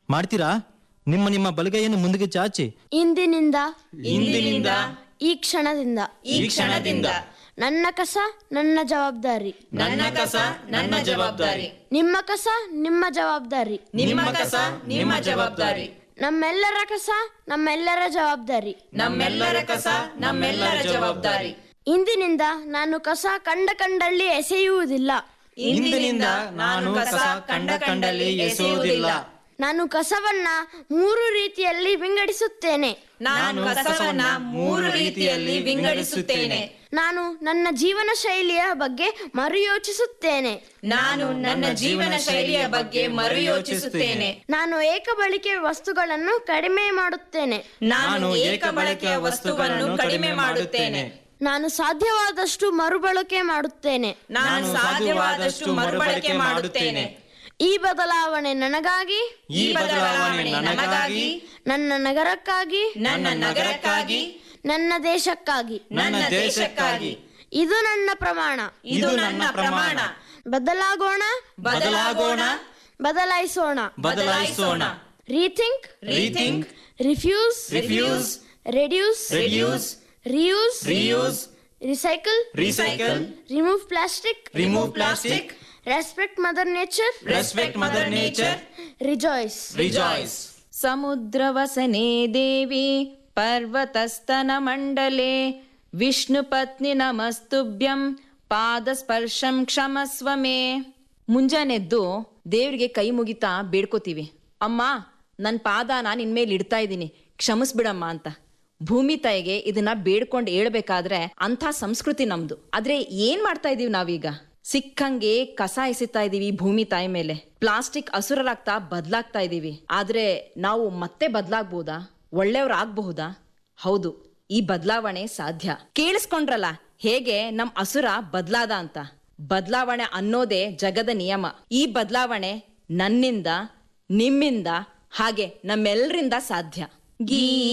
ಮಾಡ್ತೀರಾ ನಿಮ್ಮ ನಿಮ್ಮ ಬಲಗೈಯನ್ನು ಮುಂದಕ್ಕೆ ಚಾಚಿ ಇಂದಿನಿಂದ ಇಂದಿನಿಂದ ಈ ಕ್ಷಣದಿಂದ ಈ ಕ್ಷಣದಿಂದ ನನ್ನ ಕಸ ನನ್ನ ಜವಾಬ್ದಾರಿ ನನ್ನ ಕಸ ನನ್ನ ಜವಾಬ್ದಾರಿ ನಿಮ್ಮ ಕಸ ನಿಮ್ಮ ಜವಾಬ್ದಾರಿ ನಿಮ್ಮ ಕಸ ನಿಮ್ಮ ಜವಾಬ್ದಾರಿ ನಮ್ಮೆಲ್ಲರ ಕಸ ನಮ್ಮೆಲ್ಲರ ಜವಾಬ್ದಾರಿ ನಮ್ಮೆಲ್ಲರ ಕಸ ನಮ್ಮೆಲ್ಲರ ಜವಾಬ್ದಾರಿ ಇಂದಿನಿಂದ ನಾನು ಕಸ ಕಂಡ ಕಂಡಲ್ಲಿ ಎಸೆಯುವುದಿಲ್ಲ ಇಂದಿನಿಂದ ನಾನು ಕಸ ಕಂಡ ಕಂಡಲ್ಲಿ ಎಸೆಯುವುದಿಲ್ಲ ನಾನು ಕಸವನ್ನ ಮೂರು ರೀತಿಯಲ್ಲಿ ವಿಂಗಡಿಸುತ್ತೇನೆ ನಾನು ಕಸವನ್ನ ಮೂರು ರೀತಿಯಲ್ಲಿ ವಿಂಗಡಿಸುತ್ತೇನೆ ನಾನು ನನ್ನ ಜೀವನ ಶೈಲಿಯ ಬಗ್ಗೆ ಮರುಯೋಚಿಸುತ್ತೇನೆ ನಾನು ನನ್ನ ಜೀವನ ಶೈಲಿಯ ಬಗ್ಗೆ ಮರುಯೋಚಿಸುತ್ತೇನೆ ನಾನು ಏಕಬಳಿಕೆ ವಸ್ತುಗಳನ್ನು ಕಡಿಮೆ ಮಾಡುತ್ತೇನೆ ನಾನು ಏಕ ಬಳಕೆಯ ವಸ್ತುಗಳನ್ನು ಕಡಿಮೆ ಮಾಡುತ್ತೇನೆ ನಾನು ಸಾಧ್ಯವಾದಷ್ಟು ಮರುಬಳಕೆ ಮಾಡುತ್ತೇನೆ ನಾನು ಸಾಧ್ಯವಾದಷ್ಟು ಮರುಬಳಕೆ ಮಾಡುತ್ತೇನೆ ಈ ಬದಲಾವಣೆ ನನಗಾಗಿ ಈ ಬದಲಾವಣೆ ನನಗಾಗಿ ನನ್ನ ನಗರಕ್ಕಾಗಿ ನನ್ನ ನಗರಕ್ಕಾಗಿ ನನ್ನ ದೇಶಕ್ಕಾಗಿ ನನ್ನ ದೇಶಕ್ಕಾಗಿ ಇದು ನನ್ನ ಪ್ರಮಾಣ ಇದು ನನ್ನ ಪ್ರಮಾಣ ಬದಲಾಗೋಣ ಬದಲಾಗೋಣ ಬದಲಾಯಿಸೋಣ ಬದಲಾಯಿಸೋಣ rethink rethink refuse refuse reduce reduce reuse reuse recycle recycle remove plastic remove plastic respect mother nature respect mother nature rejoice rejoice समुद्रवसने देवी पर्वतस्तनमण्डले ವಿಷ್ಣುಪತ್ನಿ ನಮಸ್ತುಭ್ಯಂ ಪಾದಸ್ಪರ್ಶಂ ಕ್ಷಮಸ್ವ ಮೇ ಮುಂಜಾನೆದ್ದು ದೇವ್ರಿಗೆ ಕೈ ಮುಗಿತಾ ಬೇಡ್ಕೋತೀವಿ ಅಮ್ಮ ನನ್ನ ಪಾದನ ನಿನ್ ಮೇಲೆ ಇಡ್ತಾ ಇದ್ದೀನಿ ಕ್ಷಮಿಸ್ಬಿಡಮ್ಮ ಅಂತ ಭೂಮಿ ತಾಯಿಗೆ ಇದನ್ನ ಬೇಡ್ಕೊಂಡು ಹೇಳ್ಬೇಕಾದ್ರೆ ಅಂಥ ಸಂಸ್ಕೃತಿ ನಮ್ದು ಆದ್ರೆ ಏನ್ ಮಾಡ್ತಾ ಇದೀವಿ ನಾವೀಗ ಸಿಕ್ಕಂಗೆ ಕಸ ಎಸಿತಾ ಇದೀವಿ ಭೂಮಿ ತಾಯಿ ಮೇಲೆ ಪ್ಲಾಸ್ಟಿಕ್ ಹಸುರರಾಗ್ತಾ ಬದ್ಲಾಗ್ತಾ ಇದೀವಿ ಆದ್ರೆ ನಾವು ಮತ್ತೆ ಬದ್ಲಾಗ್ಬೋದಾ ಒಳ್ಳೆಯವ್ರಾಗಬಹುದಾ ಹೌದು ಈ ಬದಲಾವಣೆ ಸಾಧ್ಯ ಕೇಳಿಸ್ಕೊಂಡ್ರಲ್ಲ ಹೇಗೆ ನಮ್ ಅಸುರ ಬದ್ಲಾದ ಅಂತ ಬದಲಾವಣೆ ಅನ್ನೋದೇ ಜಗದ ನಿಯಮ ಈ ಬದಲಾವಣೆ ನನ್ನಿಂದ ನಿಮ್ಮಿಂದ ಹಾಗೆ ನಮ್ಮೆಲ್ಲರಿಂದ ಸಾಧ್ಯ ಗೀ